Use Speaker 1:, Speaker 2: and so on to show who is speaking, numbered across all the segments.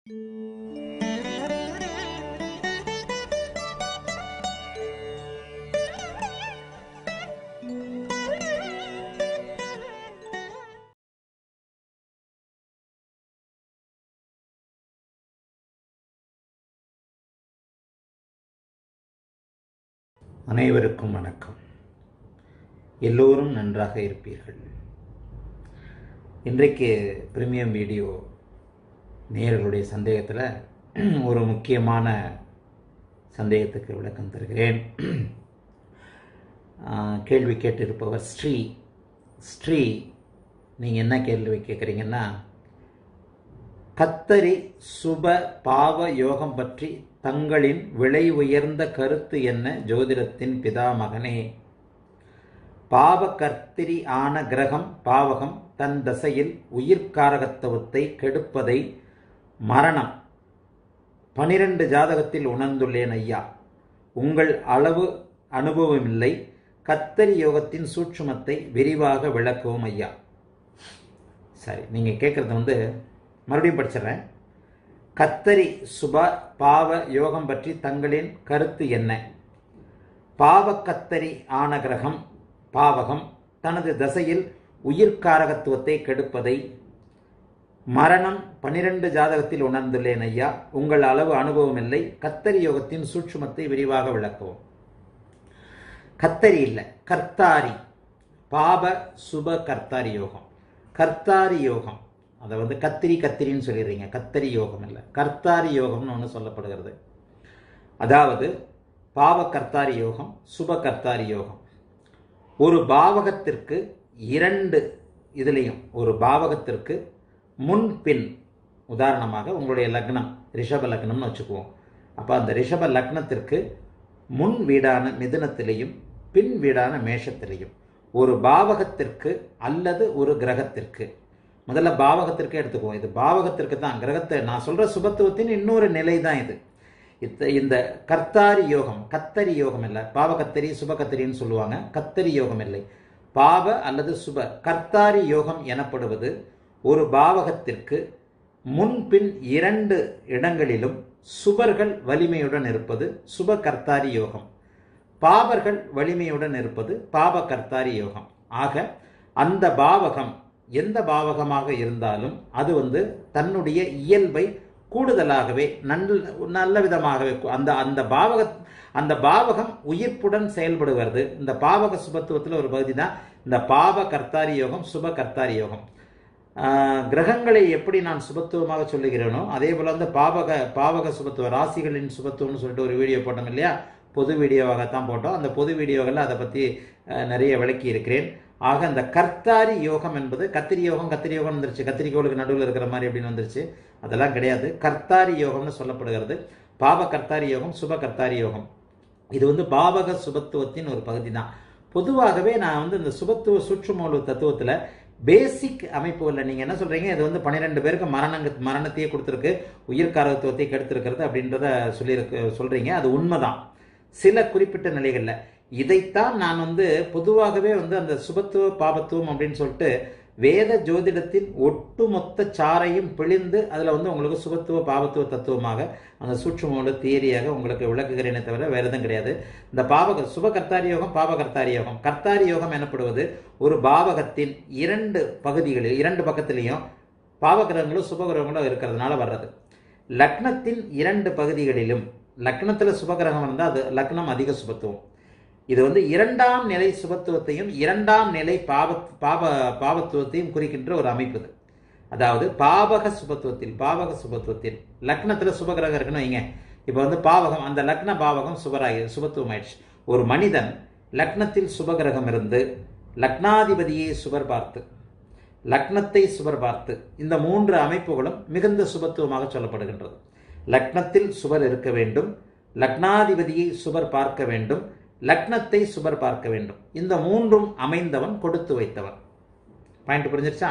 Speaker 1: அனைவருக்கும் வணக்கம் எல்லோரும் நன்றாக இருப்பீர்கள் இன்றைக்கு பிரீமியம் வீடியோ நேயர்களுடைய சந்தேகத்தில் ஒரு முக்கியமான சந்தேகத்துக்கு விளக்கம் தருகிறேன் ஆஹ், கேள்வி கேட்டிருப்பவர் ஸ்ரீ ஸ்ரீ நீங்கள் என்ன கேள்வி கேட்குறீங்கன்னா கத்தரி சுப பாவ யோகம் பற்றி தங்களின் விலை உயர்ந்த கருத்து என்ன ஜோதிடத்தின் பிதாமகனே பாவ கர்த்திரி ஆன கிரகம் பாவகம் தன் தசையில் உயிர்காரகத்துவத்தை கெடுப்பதை மரணம் பனிரெண்டு ஜாதகத்தில் உணர்ந்துள்ளேன் ஐயா உங்கள் அளவு அனுபவமில்லை கத்தரி யோகத்தின் சூட்சுமத்தை விரிவாக விளக்கவும் ஐயா சரி நீங்கள் கேட்குறது வந்து மறுபடியும் படிச்சிடுறேன் கத்தரி சுப பாவ யோகம் பற்றி தங்களின் கருத்து என்ன பாவ கத்தரி ஆன கிரகம் பாவகம் தனது தசையில் உயிர்காரகத்துவத்தை கெடுப்பதை மரணம் பனிரெண்டு ஜாதகத்தில் உணர்ந்துள்ளேன் ஐயா உங்கள் அளவு அனுபவம் இல்லை கத்தரி யோகத்தின் சூட்சுமத்தை விரிவாக விளக்கவும் கத்தரி இல்லை கர்த்தாரி பாப சுப கர்த்தாரி யோகம் கர்த்தாரி யோகம் அதை வந்து கத்திரி கத்திரின்னு சொல்லிடுறீங்க கத்தரி யோகம் இல்லை கர்த்தாரி யோகம்னு ஒன்று சொல்லப்படுகிறது அதாவது பாவ கர்த்தாரி யோகம் சுப கர்த்தாரி யோகம் ஒரு பாவகத்திற்கு இரண்டு இதுலேயும் ஒரு பாவகத்திற்கு முன் பின் உதாரணமாக உங்களுடைய லக்னம் ரிஷப லக்னம்னு வச்சுக்குவோம் அப்போ அந்த ரிஷப லக்னத்திற்கு முன் வீடான மிதுனத்திலையும் பின் வீடான மேஷத்திலையும் ஒரு பாவகத்திற்கு அல்லது ஒரு கிரகத்திற்கு முதல்ல பாவகத்திற்கு எடுத்துக்குவோம் இது பாவகத்திற்கு தான் கிரகத்தை நான் சொல்ற சுபத்துவத்தின் இன்னொரு நிலை தான் இது இத்த- இந்த கர்த்தாரி யோகம் கத்தரி யோகம் இல்லை பாவகத்தரி சுபகத்தரின்னு சொல்லுவாங்க கத்தரி யோகம் இல்லை பாவ அல்லது சுப கர்த்தாரி யோகம் எனப்படுவது ஒரு பாவகத்திற்கு முன்பின் இரண்டு இடங்களிலும் சுபர்கள் வலிமையுடன் இருப்பது சுப கர்த்தாரி யோகம் பாவர்கள் வலிமையுடன் இருப்பது பாவ கர்த்தாரி யோகம் ஆக அந்த பாவகம் எந்த பாவகமாக இருந்தாலும் அது வந்து தன்னுடைய இயல்பை கூடுதலாகவே நல்ல நல்ல விதமாகவே கு- அந்த அந்த பாவக அந்த பாவகம் உயிர்ப்புடன் செயல்படுகிறது இந்த பாவக சுபத்துவத்தில் ஒரு பகுதி தான் இந்த பாவ கர்த்தாரி யோகம் சுப கர்த்தாரி யோகம் ஆஹ், கிரகங்களை எப்படி நான் சுபத்துவமாக சொல்லுகிறேனோ அதே போல வந்து பாவக பாவக சுபத்துவ ராசிகளின் சுபத்துவம்னு சொல்லிட்டு ஒரு வீடியோ போட்டோம் இல்லையா பொது வீடியோவாகத்தான் போட்டோம் அந்த பொது வீடியோவில் அதை பற்றி அஹ், நிறைய விளக்கி இருக்கிறேன் ஆக அந்த கர்த்தாரி யோகம் என்பது கத்திரி யோகம் கத்திரி யோகம் வந்துருச்சு கத்திரிக்கோளுக்கு நடுவில் இருக்கிற மாதிரி அப்படின்னு வந்துருச்சு அதெல்லாம் கிடையாது கர்த்தாரி யோகம்னு சொல்லப்படுகிறது பாவ கர்த்தாரி யோகம் சுப கர்த்தாரி யோகம் இது வந்து பாவக சுபத்துவத்தின் ஒரு பகுதி தான் பொதுவாகவே நான் வந்து இந்த சுபத்துவ சுற்றுமூல தத்துவத்தில் பேசிக் அமைப்புகளில் நீங்கள் என்ன சொல்கிறீங்க இது வந்து பன்னிரெண்டு பேருக்கு மரணங்க மரணத்தையே கொடுத்துருக்கு உயிர்காரகத்துவத்தை கெடுத்திருக்கிறது அப்படின்றத சொல்லியிருக்கு சொல்கிறீங்க அது உண்மைதான் சில குறிப்பிட்ட நிலைகளில் இதைத்தான் நான் வந்து பொதுவாகவே வந்து அந்த சுபத்துவ பாபத்துவம் அப்படின்னு சொல்லிட்டு வேத ஜோதிடத்தின் ஒட்டுமொத்த சாரையும் பிழிந்து அதில் வந்து உங்களுக்கு சுபத்துவ பாவத்துவ தத்துவமாக அந்த சூட்சுமோட தியரியாக உங்களுக்கு விளக்குகிறேனே தவிர வேறு எதுவும் கிடையாது இந்த பாவக சுப கர்த்தாரி யோகம் பாவ கர்த்தாரி யோகம் கர்த்தாரி யோகம் எனப்படுவது ஒரு பாவகத்தின் இரண்டு பகுதிகளில் இரண்டு பக்கத்திலையும் பாவகிரகங்களும் சுபகிரகங்களும் இருக்கிறதுனால வர்றது லக்னத்தின் இரண்டு பகுதிகளிலும் லக்னத்தில் சுபகிரகம் இருந்தால் அது லக்னம் அதிக சுபத்துவம் இது வந்து இரண்டாம் நிலை சுபத்துவத்தையும் இரண்டாம் நிலை பாவ பாவ பாவத்துவத்தையும் குறிக்கின்ற ஒரு அமைப்பு இது அதாவது பாவக சுபத்துவத்தில் பாவக சுபத்துவத்தில் லக்னத்தில் சுபகிரகம் இருக்குன்னு வைங்க இப்போ வந்து பாவகம் அந்த லக்ன பாவகம் சுபராகி சுபத்துவம் ஆயிடுச்சு ஒரு மனிதன் லக்னத்தில் சுபகிரகம் இருந்து லக்னாதிபதியை சுபர் பார்த்து லக்னத்தை சுபர் பார்த்து இந்த மூன்று அமைப்புகளும் மிகுந்த சுபத்துவமாக சொல்லப்படுகின்றது லக்னத்தில் சுபர் இருக்க வேண்டும் லக்னாதிபதியை சுபர் பார்க்க வேண்டும் லக்னத்தை சுபர் பார்க்க வேண்டும் இந்த மூன்றும் அமைந்தவன் கொடுத்து வைத்தவன் பாயிண்ட் புரிஞ்சிருச்சா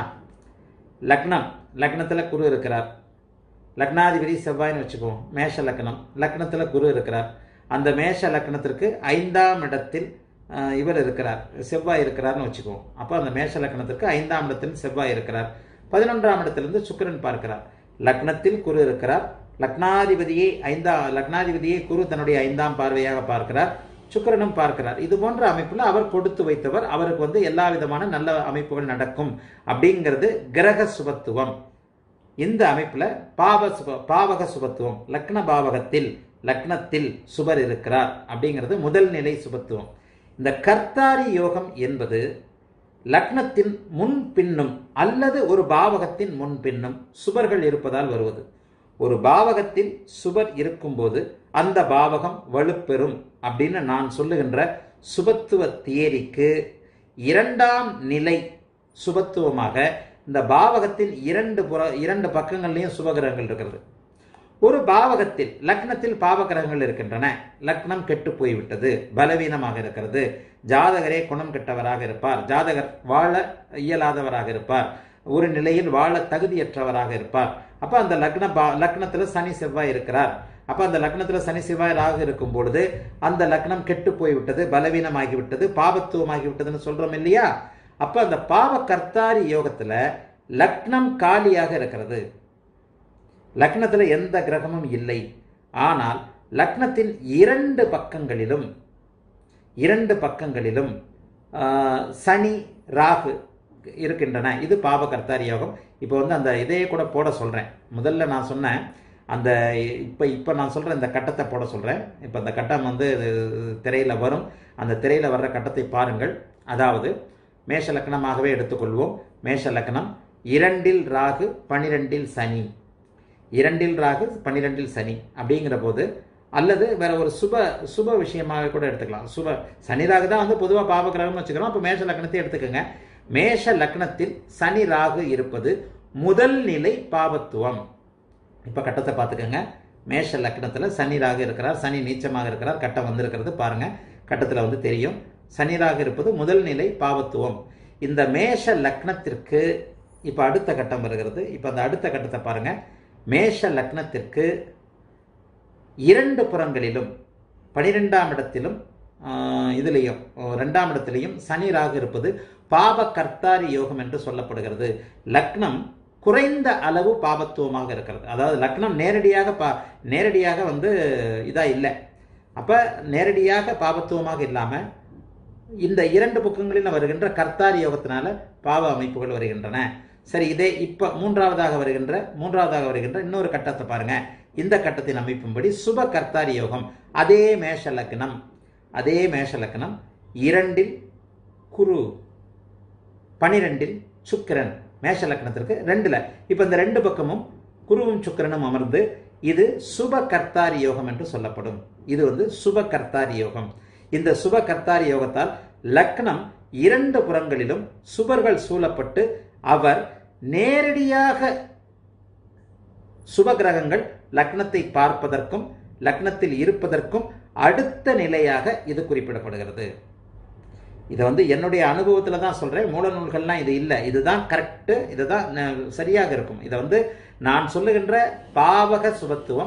Speaker 1: லக்னம் லக்னத்தில் குரு இருக்கிறார் லக்னாதிபதி செவ்வாய்னு வச்சுக்குவோம் மேஷ லக்னம் லக்னத்தில் குரு இருக்கிறார் அந்த மேஷ லக்னத்திற்கு ஐந்தாம் இடத்தில் அஹ், இவர் இருக்கிறார் செவ்வாய் இருக்கிறார்னு வச்சுக்குவோம் அப்போ அந்த மேஷ லக்னத்திற்கு ஐந்தாம் இடத்தில் செவ்வாய் இருக்கிறார் பதினொன்றாம் இடத்திலிருந்து சுக்கிரன் பார்க்கிறார் லக்னத்தில் குரு இருக்கிறார் லக்னாதிபதியை ஐந்தா லக்னாதிபதியை குரு தன்னுடைய ஐந்தாம் பார்வையாக பார்க்கிறார் சுக்கிரனும் பார்க்கிறார் இது போன்ற அமைப்புல அவர் கொடுத்து வைத்தவர் அவருக்கு வந்து எல்லா விதமான நல்ல அமைப்புகள் நடக்கும் அப்படிங்கிறது கிரக சுபத்துவம் இந்த அமைப்புல பாவ சுப பாவக சுபத்துவம் லக்ன பாவகத்தில் லக்னத்தில் சுபர் இருக்கிறார் அப்படிங்கிறது முதல் நிலை சுபத்துவம் இந்த கர்த்தாரி யோகம் என்பது லக்னத்தின் முன் பின்னும் அல்லது ஒரு பாவகத்தின் முன் பின்னும் சுபர்கள் இருப்பதால் வருவது ஒரு பாவகத்தில் சுபர் இருக்கும்போது அந்த பாவகம் வலுப்பெறும் அப்படின்னு நான் சொல்லுகின்ற சுபத்துவ தியரிக்கு இரண்டாம் நிலை சுபத்துவமாக இந்த பாவகத்தின் இரண்டு புற இரண்டு பக்கங்கள்லையும் சுபகிரகங்கள் இருக்கிறது ஒரு பாவகத்தில் லக்னத்தில் பாவகிரகங்கள் இருக்கின்றன லக்னம் கெட்டு போய்விட்டது பலவீனமாக இருக்கிறது ஜாதகரே குணம் கெட்டவராக இருப்பார் ஜாதகர் வாழ இயலாதவராக இருப்பார் ஒரு நிலையில் வாழ தகுதியற்றவராக இருப்பார் அப்ப அந்த லக்ன பா லக்னத்துல சனி செவ்வாய் இருக்கிறார் அப்ப அந்த லக்னத்துல சனி செவ்வாய் ராகு இருக்கும் பொழுது அந்த லக்னம் கெட்டு போய்விட்டது பலவீனமாகி விட்டது பாவத்துவமாகி விட்டதுன்னு சொல்றோம் இல்லையா அப்ப அந்த பாவ கர்த்தாரி யோகத்துல லக்னம் காலியாக இருக்கிறது லக்னத்தில் எந்த கிரகமும் இல்லை ஆனால் லக்னத்தின் இரண்டு பக்கங்களிலும் இரண்டு பக்கங்களிலும் சனி ராகு இருக்கின்றன இது பாவகர்த்தாரி யோகம் இப்போ வந்து அந்த இதையே கூட போட சொல்கிறேன் முதல்ல நான் சொன்னேன் அந்த இப்போ இப்போ நான் சொல்கிற இந்த கட்டத்தை போட சொல்கிறேன் இப்போ அந்த கட்டம் வந்து திரையில் வரும் அந்த திரையில் வர்ற கட்டத்தை பாருங்கள் அதாவது மேஷ லக்னமாகவே எடுத்துக்கொள்வோம் மேஷ லக்னம் இரண்டில் ராகு பனிரெண்டில் சனி இரண்டில் ராகு பன்னிரெண்டில் சனி அப்படிங்கிற போது அல்லது வேற ஒரு சுப சுப விஷயமாக கூட எடுத்துக்கலாம் சுப சனி ராகு தான் வந்து பொதுவாக பாவகிரகம்னு வச்சுக்கிறோம் அப்போ மேஷ லக்னத்தை எடுத்துக்கோங்க மேஷ லக்னத்தில் சனி ராகு இருப்பது முதல் நிலை பாவத்துவம் இப்போ கட்டத்தை பார்த்துக்கோங்க மேஷ லக்னத்தில் சனி ராகு இருக்கிறார் சனி நீச்சமாக இருக்கிறார் கட்டம் வந்திருக்கிறது பாருங்க கட்டத்தில் வந்து தெரியும் சனி ராகு இருப்பது முதல் நிலை பாவத்துவம் இந்த மேஷ லக்னத்திற்கு இப்போ அடுத்த கட்டம் வருகிறது இப்போ அந்த அடுத்த கட்டத்தை பாருங்க மேஷ லக்னத்திற்கு இரண்டு புறங்களிலும் பனிரெண்டாம் இடத்திலும் இதுலேயும் ரெண்டாம் இடத்திலையும் சனி ராகு இருப்பது பாப கர்த்தாரி யோகம் என்று சொல்லப்படுகிறது லக்னம் குறைந்த அளவு பாபத்துவமாக இருக்கிறது அதாவது லக்னம் நேரடியாக பா நேரடியாக வந்து இதா இல்லை அப்ப நேரடியாக பாபத்துவமாக இல்லாம இந்த இரண்டு பக்கங்களில் வருகின்ற கர்த்தாரி யோகத்தினால பாவ அமைப்புகள் வருகின்றன சரி இதே இப்ப மூன்றாவதாக வருகின்ற மூன்றாவதாக வருகின்ற இன்னொரு கட்டத்தை பாருங்க இந்த கட்டத்தின் அமைப்பின்படி சுப கர்த்தாரி யோகம் அதே மேஷ லக்னம் அதே மேஷ லக்னம் இரண்டில் குரு பனிரெண்டில் சுக்கிரன் மேஷ லக்னத்திற்கு ரெண்டுல இப்ப இந்த ரெண்டு பக்கமும் குருவும் சுக்கிரனும் அமர்ந்து இது சுப கர்த்தாரி யோகம் என்று சொல்லப்படும் இது வந்து சுப கர்த்தாரி யோகம் இந்த சுப கர்த்தாரி யோகத்தால் லக்னம் இரண்டு புறங்களிலும் சுபர்கள் சூழப்பட்டு அவர் நேரடியாக சுப கிரகங்கள் லக்னத்தை பார்ப்பதற்கும் லக்னத்தில் இருப்பதற்கும் அடுத்த நிலையாக இது குறிப்பிடப்படுகிறது இதை வந்து என்னுடைய அனுபவத்தில் தான் சொல்கிறேன் மூல நூல்கள்லாம் இது இல்லை இதுதான் கரெக்டு இதுதான் சரியாக இருக்கும் இதை வந்து நான் சொல்லுகின்ற பாவக சுபத்துவம்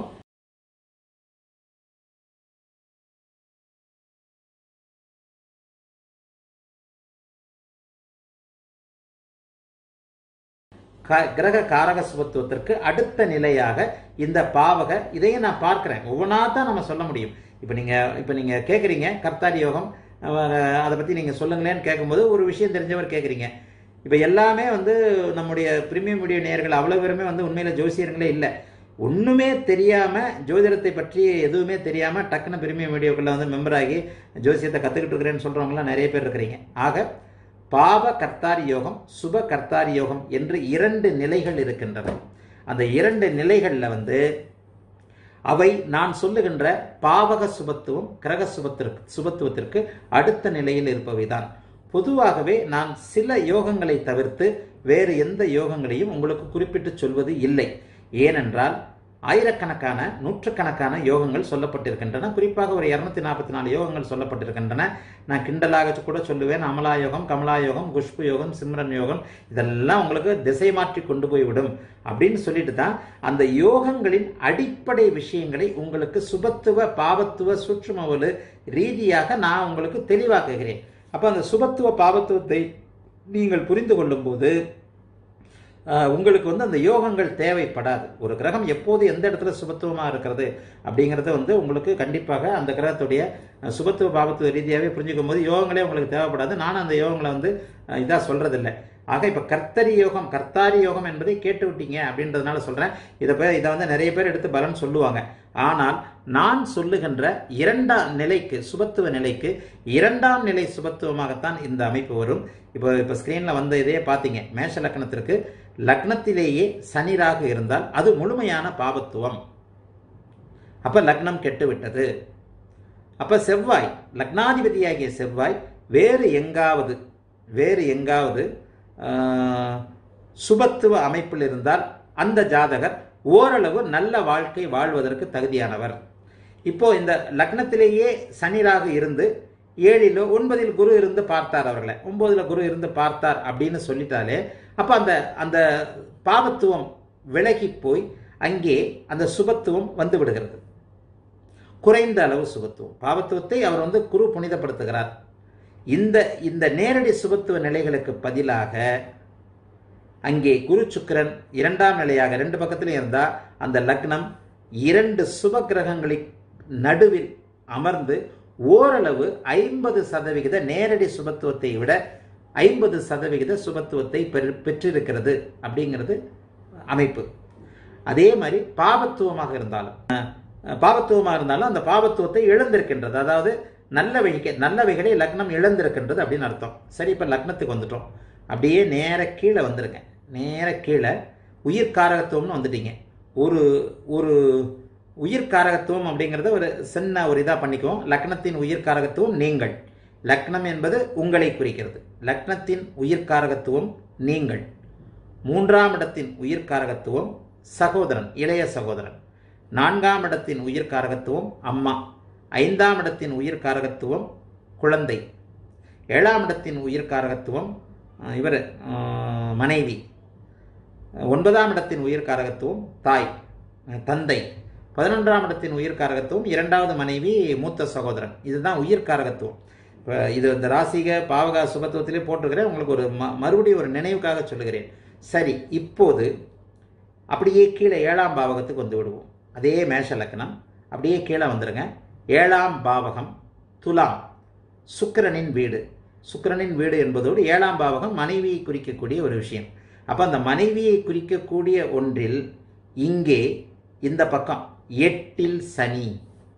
Speaker 1: கிரக காரக சுபத்துவத்திற்கு அடுத்த நிலையாக இந்த பாவக இதையும் நான் பார்க்கிறேன் ஒவ்வொன்றா தான் நம்ம சொல்ல முடியும் இப்போ நீங்கள் இப்போ நீங்கள் கேட்குறீங்க கர்த்தாரி யோகம் அதை பற்றி நீங்கள் சொல்லுங்களேன்னு கேட்கும்போது ஒரு விஷயம் தெரிஞ்சவர் கேட்குறீங்க இப்போ எல்லாமே வந்து நம்முடைய பிரிமியம் வீடியோ நேயர்கள் அவ்வளோ பேருமே வந்து உண்மையில் ஜோசியர்களே இல்லை ஒன்றுமே தெரியாமல் ஜோதிடத்தை பற்றி எதுவுமே தெரியாமல் டக்குன்னு பிரிமியம் வீடியோக்குள்ளே வந்து மெம்பர் ஆகி ஜோசியத்தை கற்றுக்கிட்டு இருக்கிறேன்னு சொல்கிறவங்களாம் நிறைய பேர் இருக்கிறீங்க ஆக பாவ கர்த்தாரி யோகம் சுப கர்த்தாரி யோகம் என்று இரண்டு நிலைகள் இருக்கின்றன அந்த இரண்டு நிலைகளில் வந்து அவை நான் சொல்லுகின்ற பாவக சுபத்துவம் கிரக சுபத்திற்கு சுபத்துவத்திற்கு அடுத்த நிலையில் இருப்பவைதான் பொதுவாகவே நான் சில யோகங்களை தவிர்த்து வேறு எந்த யோகங்களையும் உங்களுக்கு குறிப்பிட்டு சொல்வது இல்லை ஏனென்றால் ஆயிரக்கணக்கான நூற்றுக்கணக்கான யோகங்கள் சொல்லப்பட்டிருக்கின்றன குறிப்பாக ஒரு இரநூத்தி நாற்பத்தி நாலு யோகங்கள் சொல்லப்பட்டிருக்கின்றன நான் கிண்டலாக கூட சொல்லுவேன் அமலா யோகம் கமலா யோகம் குஷ்பு யோகம் சிம்ரன் யோகம் இதெல்லாம் உங்களுக்கு திசை மாற்றி கொண்டு போய்விடும் அப்படின்னு சொல்லிட்டு தான் அந்த யோகங்களின் அடிப்படை விஷயங்களை உங்களுக்கு சுபத்துவ பாவத்துவ சூட்சுமவலு ரீதியாக நான் உங்களுக்கு தெளிவாக்குகிறேன் அப்போ அந்த சுபத்துவ பாவத்துவத்தை நீங்கள் புரிந்து கொள்ளும்போது அஹ், உங்களுக்கு வந்து அந்த யோகங்கள் தேவைப்படாது ஒரு கிரகம் எப்போது எந்த இடத்துல சுபத்துவமாக இருக்கிறது அப்படிங்கிறது வந்து உங்களுக்கு கண்டிப்பாக அந்த கிரகத்துடைய அஹ், சுபத்துவ பாபத்துவ ரீதியாகவே புரிஞ்சுக்கும் போது யோகங்களே உங்களுக்கு தேவைப்படாது நானும் அந்த யோகங்களை வந்து அஹ், இதா சொல்றதில்லை ஆக இப்போ கர்த்தரி யோகம் கர்த்தாரி யோகம் என்பதை கேட்டு விட்டீங்க அப்படின்றதுனால சொல்றேன் இதை பேர் இதை வந்து நிறைய பேர் எடுத்து பலன் சொல்லுவாங்க ஆனால் நான் சொல்லுகின்ற இரண்டாம் நிலைக்கு சுபத்துவ நிலைக்கு இரண்டாம் நிலை சுபத்துவமாகத்தான் இந்த அமைப்பு வரும் இப்போ இப்போ ஸ்க்ரீனில் வந்த இதையே பார்த்தீங்க மேஷ லக்னத்திற்கு லக்னத்திலேயே சனிராக இருந்தால் அது முழுமையான பாபத்துவம் அப்ப லக்னம் கெட்டு விட்டது அப்ப செவ்வாய் லக்னாதிபதியாகிய செவ்வாய் வேறு எங்காவது வேறு எங்காவது ஆஹ், சுபத்துவ அமைப்பில் இருந்தால் அந்த ஜாதகர் ஓரளவு நல்ல வாழ்க்கை வாழ்வதற்கு தகுதியானவர் இப்போ இந்த லக்னத்திலேயே சனிராக இருந்து ஏழிலோ ஒன்பதில் குரு இருந்து பார்த்தார் அவர்களை ஒன்பதுல குரு இருந்து பார்த்தார் அப்படின்னு சொல்லிட்டாலே அப்ப அந்த அந்த பாவத்துவம் விலகி போய் அங்கே அந்த சுபத்துவம் வந்து விடுகிறது குறைந்த அளவு சுபத்துவம் பாவத்துவத்தை அவர் வந்து குரு புனிதப்படுத்துகிறார் இந்த இந்த நேரடி சுபத்துவ நிலைகளுக்கு பதிலாக அங்கே குரு சுக்கிரன் இரண்டாம் நிலையாக ரெண்டு பக்கத்திலும் இருந்தா அந்த லக்னம் இரண்டு சுப கிரகங்களின் நடுவில் அமர்ந்து ஓரளவு ஐம்பது சதவிகித நேரடி சுபத்துவத்தை விட ஐம்பது சதவிகித சுபத்துவத்தை பெறு- பெற்றிருக்கிறது அப்படிங்கிறது அமைப்பு அதே மாதிரி பாவத்துவமாக இருந்தாலும் அஹ், பாவத்துவமாக இருந்தாலும் அந்த பாவத்துவத்தை இழந்திருக்கின்றது அதாவது நல்லவைக்கு நல்லவைகளை லக்னம் இழந்திருக்கின்றது அப்படின்னு அர்த்தம் சரி இப்போ லக்னத்துக்கு வந்துட்டோம் அப்படியே நேர கீழே வந்துருங்க நேர கீழே உயிர் காரகத்துவம்னு வந்துட்டீங்க ஒரு ஒரு உயிர் காரகத்துவம் அப்படிங்கிறத ஒரு சின்ன ஒரு இதாக பண்ணிக்குவோம் லக்னத்தின் உயிர் காரகத்துவம் நீங்கள் லக்னம் என்பது உங்களை குறிக்கிறது லக்னத்தின் உயிர் காரகத்துவம் நீங்கள் மூன்றாம் இடத்தின் உயிர் காரகத்துவம் சகோதரன் இளைய சகோதரன் நான்காம் இடத்தின் உயிர் காரகத்துவம் அம்மா ஐந்தாம் இடத்தின் உயிர் காரகத்துவம் குழந்தை ஏழாம் இடத்தின் உயிர் காரகத்துவம் இவர் மனைவி ஒன்பதாம் இடத்தின் உயிர் காரகத்துவம் தாய் அஹ், தந்தை பதினொன்றாம் இடத்தின் உயிர் காரகத்துவம் இரண்டாவது மனைவி மூத்த சகோதரன் இதுதான் உயிர் காரகத்துவம் இப்ப இது இந்த ராசிக பாவகா சுபத்துவத்திலே போட்டிருக்கிறேன் உங்களுக்கு ஒரு ம மறுபடியும் ஒரு நினைவுக்காக சொல்லுகிறேன் சரி இப்போது அப்படியே கீழே ஏழாம் பாவகத்துக்கு வந்து விடுவோம் அதே மேஷ லக்னம் அப்படியே கீழே வந்துருங்க ஏழாம் பாவகம் துலாம் சுக்கிரனின் வீடு சுக்கிரனின் வீடு என்பதோடு ஏழாம் பாவகம் மனைவியை குறிக்கக்கூடிய ஒரு விஷயம் அப்போ அந்த மனைவியை குறிக்கக்கூடிய ஒன்றில் இங்கே இந்த பக்கம் எட்டில் சனி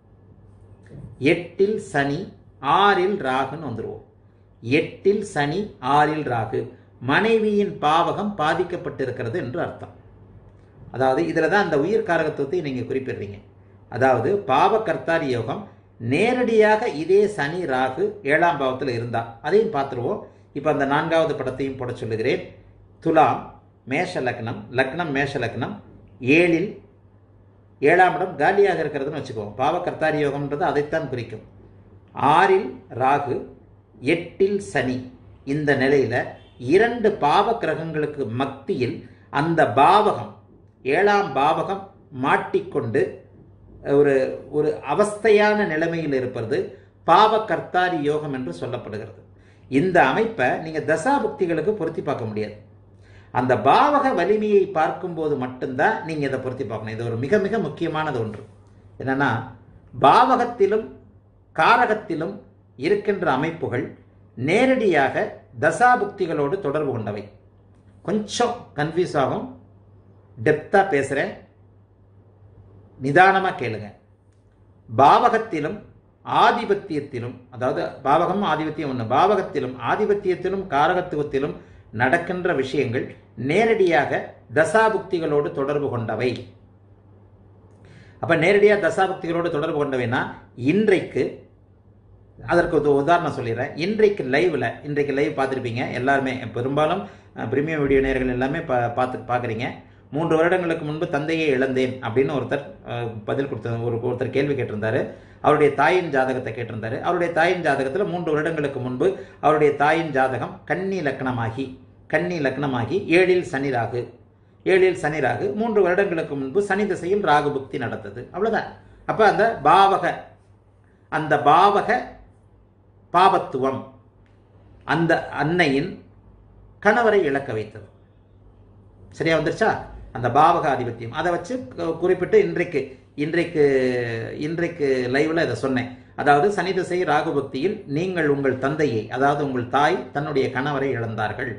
Speaker 1: எட்டில் சனி ஆறில் ராகுன்னு வந்துருவோம் எட்டில் சனி ஆறில் ராகு மனைவியின் பாவகம் பாதிக்கப்பட்டிருக்கிறது என்று அர்த்தம் அதாவது இதில் தான் அந்த உயிர் காரகத்துவத்தை நீங்கள் குறிப்பிடுறீங்க அதாவது பாவ கர்த்தாரி யோகம் நேரடியாக இதே சனி ராகு ஏழாம் பாவத்தில் இருந்தா அதையும் பார்த்துருவோம் இப்போ அந்த நான்காவது படத்தையும் போட சொல்லுகிறேன் துலாம் மேஷ லக்னம் லக்னம் மேஷ லக்னம் ஏழில் ஏழாம் இடம் காலியாக இருக்கிறதுன்னு வச்சுக்குவோம் பாவ கர்த்தாரி யோகம்ன்றது அதைத்தான் குறிக்கும் ஆறில் ராகு எட்டில் சனி இந்த நிலையில இரண்டு பாவ கிரகங்களுக்கு மத்தியில் அந்த பாவகம் ஏழாம் பாவகம் மாட்டிக்கொண்டு ஒரு ஒரு அவஸ்தையான நிலைமையில் இருப்பது பாவ கர்த்தாரி யோகம் என்று சொல்லப்படுகிறது இந்த அமைப்பை நீங்க தசாபுக்திகளுக்கு பொருத்தி பார்க்க முடியாது அந்த பாவக வலிமையை பார்க்கும்போது மட்டும்தான் நீங்க இதை பொருத்தி பார்க்கணும் இது ஒரு மிக மிக முக்கியமானது ஒன்று என்னன்னா பாவகத்திலும் காரகத்திலும் இருக்கின்ற அமைப்புகள் நேரடியாக தசாபுக்திகளோடு தொடர்பு கொண்டவை கொஞ்சம் கன்ஃபியூஸ் ஆகும் டெப்த்தாக பேசுகிறேன் நிதானமாக கேளுங்க பாவகத்திலும் ஆதிபத்தியத்திலும் அதாவது பாவகம் ஆதிபத்தியம் ஒன்று பாவகத்திலும் ஆதிபத்தியத்திலும் காரகத்துவத்திலும் நடக்கின்ற விஷயங்கள் நேரடியாக தசாபுக்திகளோடு தொடர்பு கொண்டவை அப்ப நேரடியாக தசாபக்திகளோடு தொடர்பு கொண்டவைன்னா இன்றைக்கு அதற்கு ஒரு உதாரணம் சொல்லிடுறேன் இன்றைக்கு லைவ்ல இன்றைக்கு லைவ் பார்த்துருப்பீங்க எல்லாருமே பெரும்பாலும் பிரீமியம் வீடியோ நேர்கள் எல்லாமே பா பார்த்து பார்க்குறீங்க மூன்று வருடங்களுக்கு முன்பு தந்தையை இழந்தேன் அப்படின்னு ஒருத்தர் அஹ், பதில் கொடுத்த ஒரு ஒருத்தர் கேள்வி கேட்டிருந்தாரு அவருடைய தாயின் ஜாதகத்தை கேட்டிருந்தாரு அவருடைய தாயின் ஜாதகத்தில் மூன்று வருடங்களுக்கு முன்பு அவருடைய தாயின் ஜாதகம் கன்னி லக்னமாகி கன்னி லக்னமாகி ஏழில் சனி ராகு ஏழில் சனி ராகு மூன்று வருடங்களுக்கு முன்பு சனி திசையில் ராகு புக்தி நடந்தது அவ்வளவுதான் அப்ப அந்த பாவக அந்த பாவக பாபத்துவம் அந்த அன்னையின் கணவரை இழக்க வைத்தது சரியா வந்துருச்சா அந்த பாவக ஆதிபத்தியம் அதை வச்சு கு- குறிப்பிட்டு இன்றைக்கு இன்றைக்கு இன்றைக்கு லைவ்ல இதை சொன்னேன் அதாவது சனி திசை ராகு பக்தியில் நீங்கள் உங்கள் தந்தையை அதாவது உங்கள் தாய் தன்னுடைய கணவரை இழந்தார்கள்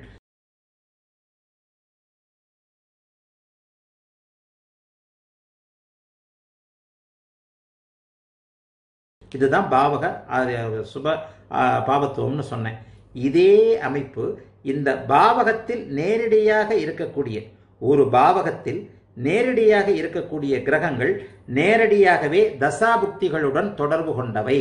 Speaker 1: இதுதான் பாவக ஆ- சுப ஆ, பாவத்துவம்னு சொன்னேன் இதே அமைப்பு இந்த பாவகத்தில் நேரடியாக இருக்கக்கூடிய ஒரு பாவகத்தில் நேரடியாக இருக்கக்கூடிய கிரகங்கள் நேரடியாகவே தசாபுக்திகளுடன் தொடர்பு கொண்டவை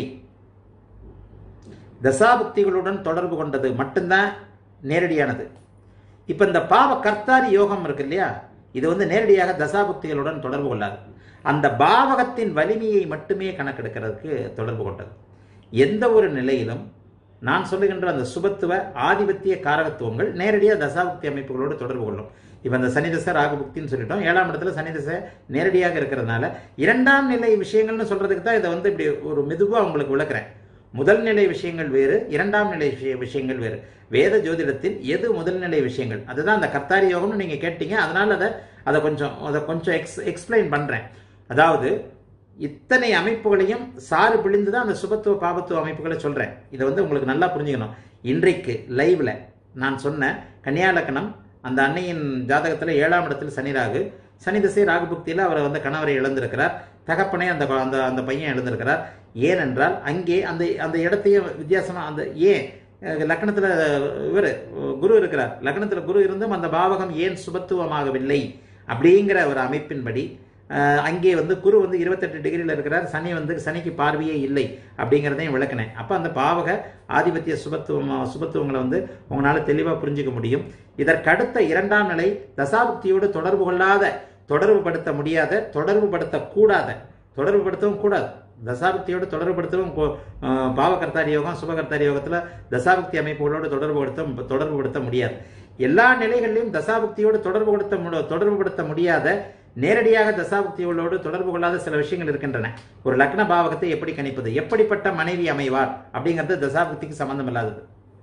Speaker 1: தசாபுக்திகளுடன் தொடர்பு கொண்டது மட்டும்தான் நேரடியானது இப்ப இந்த பாவ கர்த்தாரி யோகம் இருக்கு இல்லையா இது வந்து நேரடியாக தசாபுக்திகளுடன் தொடர்பு கொள்ளாது அந்த பாவகத்தின் வலிமையை மட்டுமே கணக்கெடுக்கிறதுக்கு தொடர்பு கொண்டது எந்த ஒரு நிலையிலும் நான் சொல்லுகின்ற அந்த சுபத்துவ ஆதிபத்திய காரகத்துவங்கள் நேரடியாக தசாபுக்தி அமைப்புகளோடு தொடர்பு கொள்ளும் இப்போ அந்த சனி தசை ராகுபுக்தின்னு சொல்லிட்டோம் ஏழாம் இடத்துல சனி தசை நேரடியாக இருக்கிறதுனால இரண்டாம் நிலை விஷயங்கள்னு சொல்றதுக்கு தான் இதை வந்து இப்படி ஒரு மெதுவாக உங்களுக்கு விளக்குறேன் முதல் நிலை விஷயங்கள் வேறு இரண்டாம் நிலை விஷய விஷயங்கள் வேறு வேத ஜோதிடத்தில் எது முதல் நிலை விஷயங்கள் அதுதான் அந்த கர்த்தாரி யோகம்னு நீங்க கேட்டீங்க அதனால அதை அதை கொஞ்சம் அதை கொஞ்சம் எக்ஸ் எக்ஸ்பிளைன் பண்றேன் அதாவது இத்தனை அமைப்புகளையும் சாறு பிழிந்து தான் அந்த சுபத்துவ பாபத்துவ அமைப்புகளை சொல்றேன் இதை வந்து உங்களுக்கு நல்லா புரிஞ்சுக்கணும் இன்றைக்கு லைவ்ல நான் சொன்ன கன்னியா லக்னம் அந்த அன்னையின் ஜாதகத்துல ஏழாம் இடத்தில் சனி ராகு சனி திசை ராகு புக்தியில அவர் வந்து கணவரை இழந்திருக்கிறார் தகப்பனை அந்த கொ- அந்த அந்த பையன் இழந்திருக்கிறார் ஏனென்றால் அங்கே அந்த அந்த இடத்தையே வித்தியாசமா அந்த ஏன் அஹ் லக்னத்துல இவர் குரு இருக்கிறார் லக்னத்துல குரு இருந்தும் அந்த பாவகம் ஏன் சுபத்துவமாகவில்லை அப்படிங்கிற ஒரு அமைப்பின்படி அஹ், அங்கே வந்து குரு வந்து இருபத்தெட்டு டிகிரியில் இருக்கிறார் சனி வந்து சனிக்கு பார்வையே இல்லை அப்படிங்கிறதையும் விளக்கினேன் அப்போ அந்த பாவக ஆதிபத்திய சுபத்துவம் சுபத்துவங்களை வந்து உங்களால் தெளிவாக புரிஞ்சுக்க முடியும் இதற்கடுத்த இரண்டாம் நிலை தசாபுக்தியோடு தொடர்பு கொள்ளாத தொடர்பு படுத்த முடியாத தொடர்பு படுத்தக்கூடாத தொடர்பு படுத்தவும் கூடாது தசாபக்தியோடு தொடர்புபடுத்தவும் கூ- அஹ் பாவகர்த்தாரி யோகம் சுபகர்த்தாரி யோகத்தில் தசாபக்தி அமைப்புகளோடு தொடர்புபடுத்த தொடர்புபடுத்த முடியாது எல்லா நிலைகளிலும் தசாபக்தியோடு தொடர்புபடுத்த முடி- தொடர்புபடுத்த முடியாத நேரடியாக தசாபக்திகளோடு தொடர்பு கொள்ளாத சில விஷயங்கள் இருக்கின்றன ஒரு லக்ன பாவகத்தை எப்படி கணிப்பது எப்படிப்பட்ட மனைவி அமைவார் அப்படிங்கிறது தசாபக்திக்கு சம்பந்தம் இல்லாதது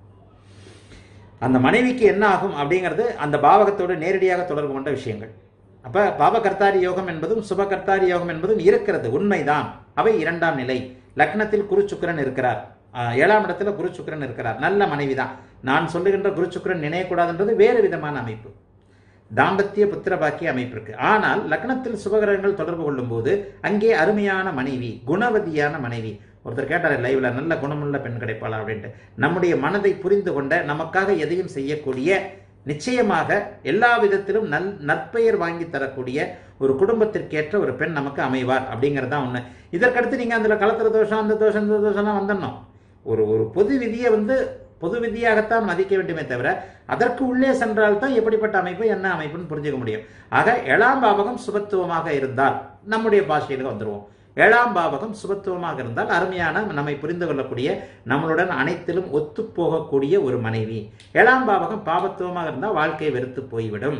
Speaker 1: அந்த மனைவிக்கு என்ன ஆகும் அப்படிங்கிறது அந்த பாவகத்தோடு நேரடியாக தொடர்பு கொண்ட விஷயங்கள் அப்ப பாவகர்த்தாரி யோகம் என்பதும் சுபகர்த்தாரி யோகம் என்பதும் இருக்கிறது உண்மைதான் அவை இரண்டாம் நிலை லக்னத்தில் குரு சுக்கிரன் இருக்கிறார் ஆஹ் ஏழாம் இடத்துல குரு சுக்கிரன் இருக்கிறார் நல்ல மனைவிதான் நான் சொல்லுகின்ற குரு சுக்கிரன் நினையக்கூடாதுன்றது வேறு விதமான அமைப்பு தாம்பத்திய புத்திர பாக்கிய அமைப்பு இருக்கு ஆனால் லக்னத்தில் சுபகிரகங்கள் தொடர்பு கொள்ளும் போது அங்கே அருமையான மனைவி குணவதியான மனைவி ஒருத்தர் கேட்டார் லைவ்ல நல்ல குணமுள்ள பெண் கிடைப்பாளா அப்படின்ட்டு நம்முடைய மனதை புரிந்து கொண்ட நமக்காக எதையும் செய்யக்கூடிய நிச்சயமாக எல்லா விதத்திலும் நல் நற்பெயர் வாங்கி தரக்கூடிய ஒரு குடும்பத்திற்கேற்ற ஒரு பெண் நமக்கு அமைவார் அப்படிங்கிறது தான் ஒண்ணு இதற்கடுத்து நீங்க அதுல கலத்திர தோஷம் அந்த தோஷம் இந்த தோஷம்லாம் வந்துடணும் ஒரு ஒரு பொது விதியை வந்து பொது விதியாகத்தான் மதிக்க வேண்டுமே தவிர அதற்கு உள்ளே சென்றால் தான் எப்படிப்பட்ட அமைப்பு என்ன அமைப்புன்னு புரிஞ்சுக்க முடியும் ஆக ஏழாம் பாவகம் சுபத்துவமாக இருந்தால் நம்முடைய பாஷையில வந்துருவோம் ஏழாம் பாவகம் சுபத்துவமாக இருந்தால் அருமையான நம்மை புரிந்து கொள்ளக்கூடிய நம்மளுடன் அனைத்திலும் ஒத்து போகக்கூடிய ஒரு மனைவி ஏழாம் பாவகம் பாவத்துவமாக இருந்தால் வாழ்க்கை வெறுத்து போய்விடும்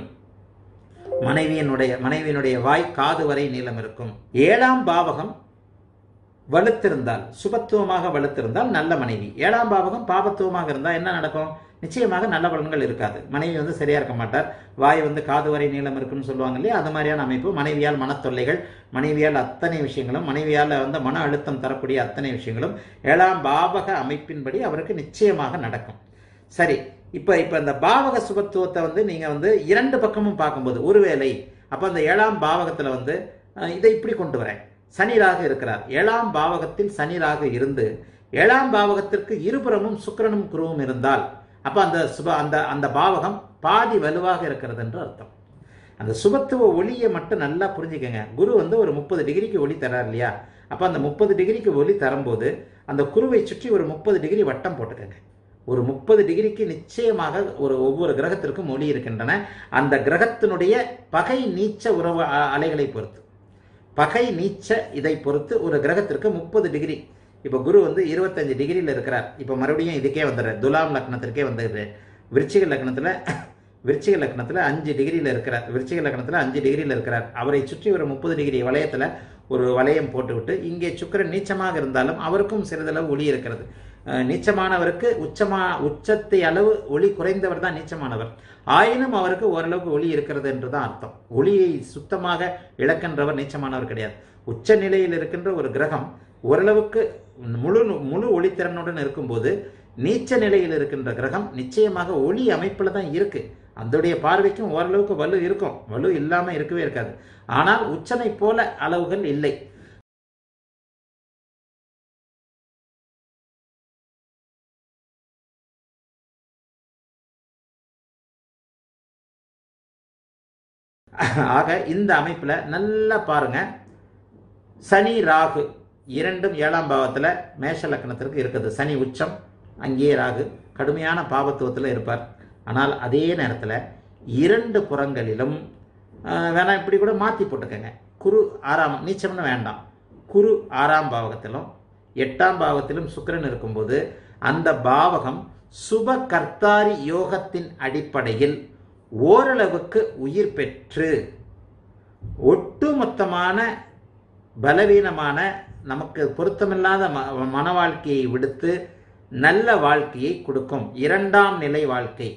Speaker 1: மனைவியினுடைய மனைவியினுடைய வாய் காது வரை நீளம் இருக்கும் ஏழாம் பாவகம் வலுத்திருந்தால் சுபத்துவமாக வலுத்திருந்தால் நல்ல மனைவி ஏழாம் பாவகம் பாபத்துவமாக இருந்தால் என்ன நடக்கும் நிச்சயமாக நல்ல பலன்கள் இருக்காது மனைவி வந்து சரியா இருக்க மாட்டார் வாய் வந்து காது வரை நீளம் இருக்குன்னு சொல்லுவாங்க இல்லையா அது மாதிரியான அமைப்பு மனைவியால் மனத்தொல்லைகள் மனைவியால் அத்தனை விஷயங்களும் மனைவியால் வந்து மன அழுத்தம் தரக்கூடிய அத்தனை விஷயங்களும் ஏழாம் பாவக அமைப்பின்படி அவருக்கு நிச்சயமாக நடக்கும் சரி இப்ப இப்ப இந்த பாவக சுபத்துவத்தை வந்து நீங்க வந்து இரண்டு பக்கமும் பார்க்கும்போது ஒருவேளை அப்ப அந்த ஏழாம் பாவகத்துல வந்து அஹ், இதை இப்படி கொண்டு வரேன் சனி ராகு இருக்கிறார் ஏழாம் பாவகத்தில் சனி ராகு இருந்து ஏழாம் பாவகத்திற்கு இருபுறமும் சுக்கிரனும் குருவும் இருந்தால் அப்ப அந்த சுப அந்த அந்த பாவகம் பாதி வலுவாக இருக்கிறது என்று அர்த்தம் அந்த சுபத்துவ ஒளியை மட்டும் நல்லா புரிஞ்சுக்கங்க குரு வந்து ஒரு முப்பது டிகிரிக்கு ஒளி தரார் இல்லையா அப்ப அந்த முப்பது டிகிரிக்கு ஒளி தரும்போது அந்த குருவை சுற்றி ஒரு முப்பது டிகிரி வட்டம் போட்டுக்கங்க ஒரு முப்பது டிகிரிக்கு நிச்சயமாக ஒரு ஒவ்வொரு கிரகத்திற்கும் ஒளி இருக்கின்றன அந்த கிரகத்தினுடைய பகை நீச்ச உறவு அ- அலைகளை பொறுத்து பகை நீச்ச இதை பொறுத்து ஒரு கிரகத்திற்கு முப்பது டிகிரி இப்போ குரு வந்து இருபத்தஞ்சு டிகிரியில் இருக்கிறார் இப்போ மறுபடியும் இதுக்கே வந்துடுறார் துலாம் லக்னத்திற்கே வந்துடுறார் விருச்சிக லக்னத்தில் விருச்சிக லக்னத்தில் அஞ்சு டிகிரியில் இருக்கிறார் விருச்சிக லக்னத்தில் அஞ்சு டிகிரியில் இருக்கிறார் அவரை சுற்றி ஒரு முப்பது டிகிரி வளையத்தில் ஒரு வளையம் போட்டுவிட்டு இங்கே சுக்கிரன் நீச்சமாக இருந்தாலும் அவருக்கும் சிறிதளவு ஒளி இருக்கிறது அஹ், நீச்சமானவருக்கு உச்சமா உச்சத்தை அளவு ஒளி குறைந்தவர் தான் நீச்சமானவர் ஆயினும் அவருக்கு ஓரளவுக்கு ஒளி இருக்கிறது என்று தான் அர்த்தம் ஒளியை சுத்தமாக இழக்கின்றவர் நீச்சமானவர் கிடையாது உச்ச நிலையில் இருக்கின்ற ஒரு கிரகம் ஓரளவுக்கு முழு முழு ஒளித்திறனுடன் இருக்கும்போது நீச்ச நிலையில் இருக்கின்ற கிரகம் நிச்சயமாக ஒளி அமைப்பில் தான் இருக்கு அதோடைய பார்வைக்கும் ஓரளவுக்கு வலு இருக்கும் வலு இல்லாம இருக்கவே இருக்காது ஆனால் உச்சனை போல அளவுகள் இல்லை ஆக இந்த அமைப்புல நல்லா பாருங்க சனி ராகு இரண்டும் ஏழாம் பாவத்துல மேஷ லக்னத்திற்கு இருக்குது சனி உச்சம் அங்கேயே ராகு கடுமையான பாவத்துவத்தில் இருப்பார் ஆனால் அதே நேரத்தில் இரண்டு புறங்களிலும் ஆஹ், வேணா இப்படி கூட மாற்றி போட்டுக்கங்க குரு ஆறாம் நீச்சம்னு வேண்டாம் குரு ஆறாம் பாவகத்திலும் எட்டாம் பாவத்திலும் சுக்கிரன் இருக்கும்போது அந்த பாவகம் சுப கர்த்தாரி யோகத்தின் அடிப்படையில் ஓரளவுக்கு உயிர் பெற்று ஒட்டுமொத்தமான பலவீனமான நமக்கு பொருத்தமில்லாத ம- மன வாழ்க்கையை விடுத்து நல்ல வாழ்க்கையை கொடுக்கும் இரண்டாம் நிலை வாழ்க்கை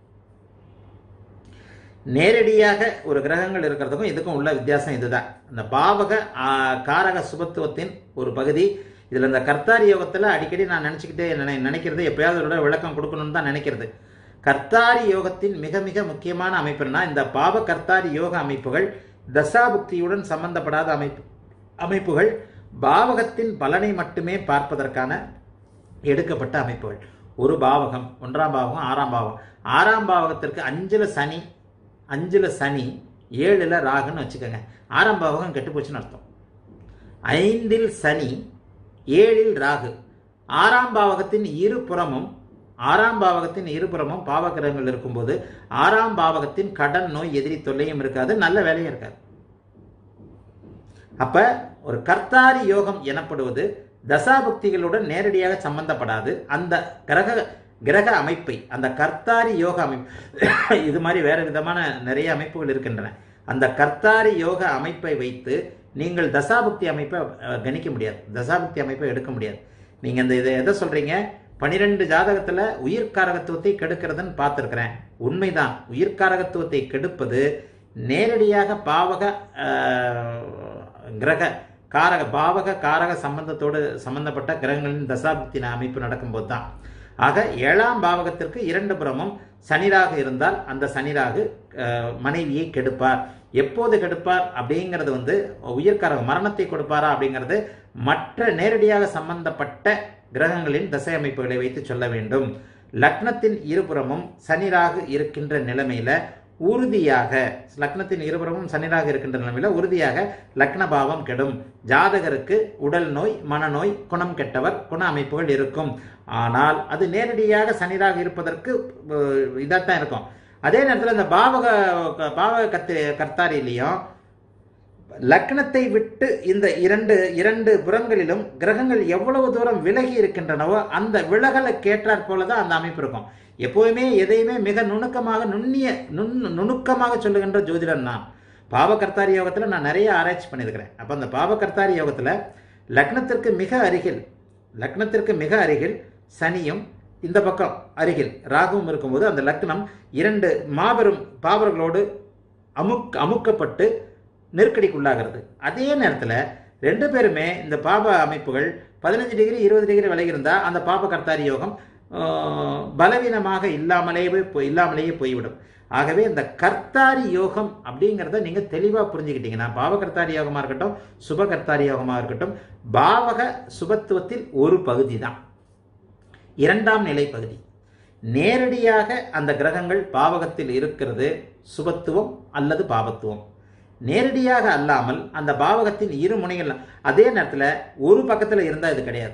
Speaker 1: நேரடியாக ஒரு கிரகங்கள் இருக்கிறதுக்கும் இதுக்கும் உள்ள வித்தியாசம் இதுதான் இந்த பாவக ஆ, காரக சுபத்துவத்தின் ஒரு பகுதி இதுல இந்த கர்த்தாரி யோகத்துல அடிக்கடி நான் நினைச்சுக்கிட்டே நினை- நினைக்கிறது எப்பயாவது ஒரு விளக்கம் கொடுக்கணும்னு தான் நினைக்கிறது கர்த்தாரி யோகத்தின் மிக மிக முக்கியமான அமைப்புனா இந்த பாவ கர்த்தாரி யோக அமைப்புகள் தசாபுக்தியுடன் சம்பந்தப்படாத அமைப்பு அமைப்புகள் பாவகத்தின் பலனை மட்டுமே பார்ப்பதற்கான எடுக்கப்பட்ட அமைப்புகள் ஒரு பாவகம் ஒன்றாம் பாவகம் ஆறாம் பாவகம் ஆறாம் பாவகத்திற்கு அஞ்சுல சனி அஞ்சுல சனி ஏழுல ராகுன்னு வச்சுக்கோங்க ஆறாம் பாவகம் கெட்டு போச்சுன்னு அர்த்தம் ஐந்தில் சனி ஏழில் ராகு ஆறாம் பாவகத்தின் இரு புறமும் ஆறாம் பாவகத்தின் இருபுறமும் பாவகிரகங்கள் இருக்கும்போது ஆறாம் பாவகத்தின் கடன் நோய் எதிரி தொல்லையும் இருக்காது நல்ல வேலையும் இருக்காது அப்ப ஒரு கர்த்தாரி யோகம் எனப்படுவது தசாபக்திகளுடன் நேரடியாக சம்பந்தப்படாது அந்த கிரக கிரக அமைப்பை அந்த கர்த்தாரி யோக அமைப்பு இது மாதிரி வேற விதமான நிறைய அமைப்புகள் இருக்கின்றன அந்த கர்த்தாரி யோக அமைப்பை வைத்து நீங்கள் தசாபக்தி அமைப்பை அஹ், கணிக்க முடியாது தசாபக்தி அமைப்பை எடுக்க முடியாது நீங்க இந்த இதை எதை சொல்றீங்க பனிரெண்டு ஜாதகத்துல உயிர்காரகத்துவத்தை கெடுக்கிறதுன்னு பார்த்துருக்கிறேன் உண்மைதான் உயிர்காரகத்துவத்தை கெடுப்பது நேரடியாக பாவக அஹ், கிரக காரக பாவக காரக சம்பந்தத்தோடு சம்பந்தப்பட்ட கிரகங்களின் தசாபக்தி அமைப்பு நடக்கும்போது தான் ஆக ஏழாம் பாவகத்திற்கு இரண்டு புறமும் சனிராக இருந்தால் அந்த சனிராகு அஹ், மனைவியை கெடுப்பார் எப்போது கெடுப்பார் அப்படிங்கிறது வந்து உயிர்காரக மரணத்தை கொடுப்பாரா அப்படிங்கிறது மற்ற நேரடியாக சம்பந்தப்பட்ட கிரகங்களின் தசை அமைப்புகளை வைத்து சொல்ல வேண்டும் லக்னத்தின் இருபுறமும் சனிராகு இருக்கின்ற நிலைமையில உறுதியாக லக்னத்தின் இருபுறமும் சனிராக இருக்கின்ற நிலைமையில உறுதியாக லக்ன பாவம் கெடும் ஜாதகருக்கு உடல் நோய் மனநோய் குணம் கெட்டவர் குண அமைப்புகள் இருக்கும் ஆனால் அது நேரடியாக சனிராக இருப்பதற்கு அஹ், இதாத்தான் இருக்கும் அதே நேரத்தில் இந்த பாவக பாவக கத்து கர்த்தாரிலையும் லக்னத்தை விட்டு இந்த இரண்டு இரண்டு புறங்களிலும் கிரகங்கள் எவ்வளவு தூரம் விலகி இருக்கின்றனவோ அந்த விலகலை கேட்டாற் போலதான் அந்த அமைப்பு இருக்கும் எப்போதுமே எதையுமே மிக நுணுக்கமாக நுண்ணிய நுண் நுணுக்கமாக சொல்லுகின்ற ஜோதிடன் நான் பாவகர்த்தாரி யோகத்தில் நான் நிறைய ஆராய்ச்சி பண்ணியிருக்கிறேன் அப்போ அந்த பாவகர்த்தாரி யோகத்தில் லக்னத்திற்கு மிக அருகில் லக்னத்திற்கு மிக அருகில் சனியும் இந்த பக்கம் அருகில் ராகுவும் இருக்கும்போது அந்த லக்னம் இரண்டு மாபெரும் பாவர்களோடு அமுக் அமுக்கப்பட்டு நெருக்கடிக்குள்ளாகிறது அதே நேரத்தில் ரெண்டு பேருமே இந்த பாப அமைப்புகள் பதினஞ்சு டிகிரி இருபது டிகிரி விலகி இருந்தால் அந்த பாப கர்த்தாரி யோகம் ஆஹ், பலவீனமாக இல்லாமலேயே போய் இல்லாமலேயே போய்விடும் ஆகவே இந்த கர்த்தாரி யோகம் அப்படிங்கிறத நீங்கள் தெளிவாக புரிஞ்சுக்கிட்டீங்கன்னா பாவ கர்த்தாரி யோகமாக இருக்கட்டும் சுப கர்த்தாரி யோகமாக இருக்கட்டும் பாவக சுபத்துவத்தில் ஒரு பகுதி தான் இரண்டாம் நிலை பகுதி நேரடியாக அந்த கிரகங்கள் பாவகத்தில் இருக்கிறது சுபத்துவம் அல்லது பாவத்துவம் நேரடியாக அல்லாமல் அந்த பாவகத்தின் இரு முனைகள் அதே நேரத்தில் ஒரு பக்கத்தில் இருந்தால் இது கிடையாது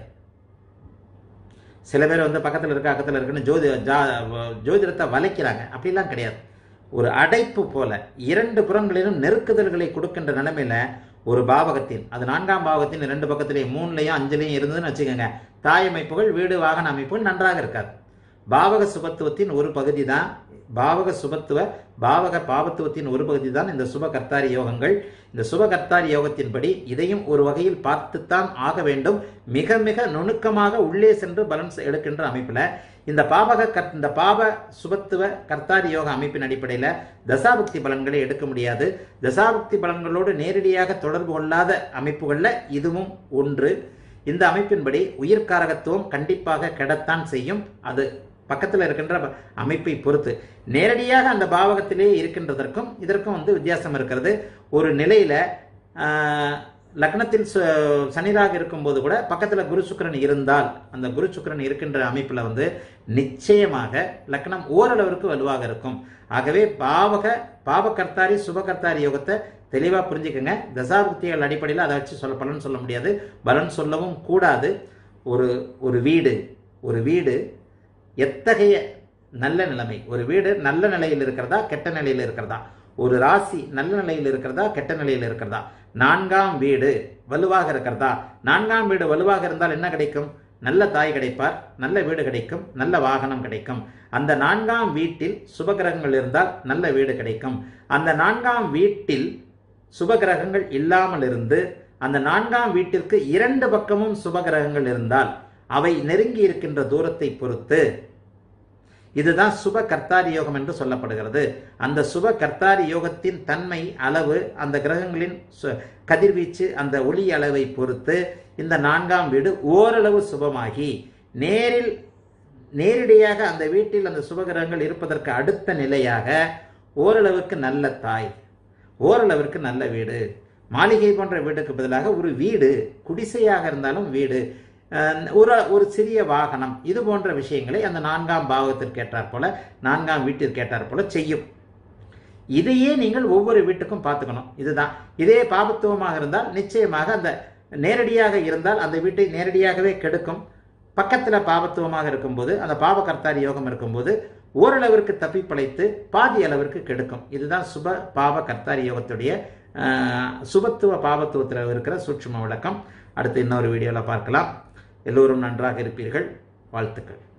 Speaker 1: சில பேர் வந்து பக்கத்தில் இருக்க பக்கத்தில் இருக்குன்னு ஜோதி ஜா ஜோதிடத்தை வளைக்கிறாங்க அப்படிலாம் கிடையாது ஒரு அடைப்பு போல இரண்டு புறங்களிலும் நெருக்குதல்களை கொடுக்கின்ற நிலைமையில ஒரு பாவகத்தின் அது நான்காம் பாவகத்தின் இரண்டு பக்கத்திலேயும் மூணுலையும் அஞ்சுலையும் இருந்ததுன்னு வச்சுக்கோங்க தாய் அமைப்புகள் வீடு வாகன அமைப்புகள் நன்றாக இருக்காது பாவக சுபத்துவத்தின் ஒரு பகுதி தான் பாவக சுபத்துவ பாவக பாவத்துவத்தின் ஒரு பகுதி தான் இந்த சுப கர்த்தாரி யோகங்கள் இந்த சுப கர்த்தாரி யோகத்தின்படி இதையும் ஒரு வகையில் பார்த்துத்தான் ஆக வேண்டும் மிக மிக நுணுக்கமாக உள்ளே சென்று பலன் எடுக்கின்ற அமைப்பில் இந்த பாவக கர் இந்த பாவ சுபத்துவ கர்த்தாரி யோக அமைப்பின் அடிப்படையில் தசாபக்தி பலன்களை எடுக்க முடியாது தசாபக்தி பலன்களோடு நேரடியாக தொடர்பு கொள்ளாத அமைப்புகளில் இதுவும் ஒன்று இந்த அமைப்பின்படி உயிர்காரகத்துவம் கண்டிப்பாக கெடத்தான் செய்யும் அது பக்கத்தில் இருக்கின்ற அமைப்பை பொறுத்து நேரடியாக அந்த பாவகத்திலே இருக்கின்றதற்கும் இதற்கும் வந்து வித்தியாசம் இருக்கிறது ஒரு நிலையில லக்னத்தில் சனிராக இருக்கும்போது கூட பக்கத்தில் குரு சுக்கரன் இருந்தால் அந்த குரு சுக்கரன் இருக்கின்ற அமைப்பில் வந்து நிச்சயமாக லக்னம் ஓரளவிற்கு வலுவாக இருக்கும் ஆகவே பாவக பாவகர்த்தாரி சுபகர்த்தாரி யோகத்தை தெளிவாக புரிஞ்சுக்கோங்க தசாபுக்திகள் அடிப்படையில் அதை வச்சு சொல்ல பலன் சொல்ல முடியாது பலன் சொல்லவும் கூடாது ஒரு ஒரு வீடு ஒரு வீடு எத்தகைய நல்ல நிலைமை ஒரு வீடு நல்ல நிலையில் இருக்கிறதா கெட்ட நிலையில் இருக்கிறதா ஒரு ராசி நல்ல நிலையில் இருக்கிறதா கெட்ட நிலையில் இருக்கிறதா நான்காம் வீடு வலுவாக இருக்கிறதா நான்காம் வீடு வலுவாக இருந்தால் என்ன கிடைக்கும் நல்ல தாய் கிடைப்பார் நல்ல வீடு கிடைக்கும் நல்ல வாகனம் கிடைக்கும் அந்த நான்காம் வீட்டில் சுபகிரகங்கள் இருந்தால் நல்ல வீடு கிடைக்கும் அந்த நான்காம் வீட்டில் சுபகிரகங்கள் இல்லாமல் இருந்து அந்த நான்காம் வீட்டிற்கு இரண்டு பக்கமும் சுபகிரகங்கள் இருந்தால் அவை நெருங்கி இருக்கின்ற தூரத்தை பொறுத்து இதுதான் சுப கர்த்தாரி யோகம் என்று சொல்லப்படுகிறது அந்த சுப கர்த்தாரி யோகத்தின் தன்மை அளவு அந்த கிரகங்களின் கதிர்வீச்சு அந்த ஒளி அளவை பொறுத்து இந்த நான்காம் வீடு ஓரளவு சுபமாகி நேரில் நேரடியாக அந்த வீட்டில் அந்த சுபகிரகங்கள் இருப்பதற்கு அடுத்த நிலையாக ஓரளவுக்கு நல்ல தாய் ஓரளவிற்கு நல்ல வீடு மாளிகை போன்ற வீட்டுக்கு பதிலாக ஒரு வீடு குடிசையாக இருந்தாலும் வீடு ஒரு ஒரு சிறிய வாகனம் இது போன்ற விஷயங்களை அந்த நான்காம் பாவத்திற்கு ஏற்றாற் போல நான்காம் வீட்டிற்கு ஏற்றாற் போல செய்யும் இதையே நீங்கள் ஒவ்வொரு வீட்டுக்கும் பார்த்துக்கணும் இதுதான் இதே பாபத்துவமாக இருந்தால் நிச்சயமாக அந்த நேரடியாக இருந்தால் அந்த வீட்டை நேரடியாகவே கெடுக்கும் பக்கத்தில் பாபத்துவமாக இருக்கும்போது அந்த பாவகர்த்தாரி யோகம் இருக்கும்போது ஓரளவிற்கு தப்பி பழைத்து பாதி அளவிற்கு கெடுக்கும் இதுதான் சுப பாவ கர்த்தாரி யோகத்துடைய சுபத்துவ பாவத்துவத்தில் இருக்கிற சூட்சும விளக்கம் அடுத்து இன்னொரு வீடியோவில் பார்க்கலாம் எல்லோரும் நன்றாக இருப்பீர்கள் வாழ்த்துக்கள்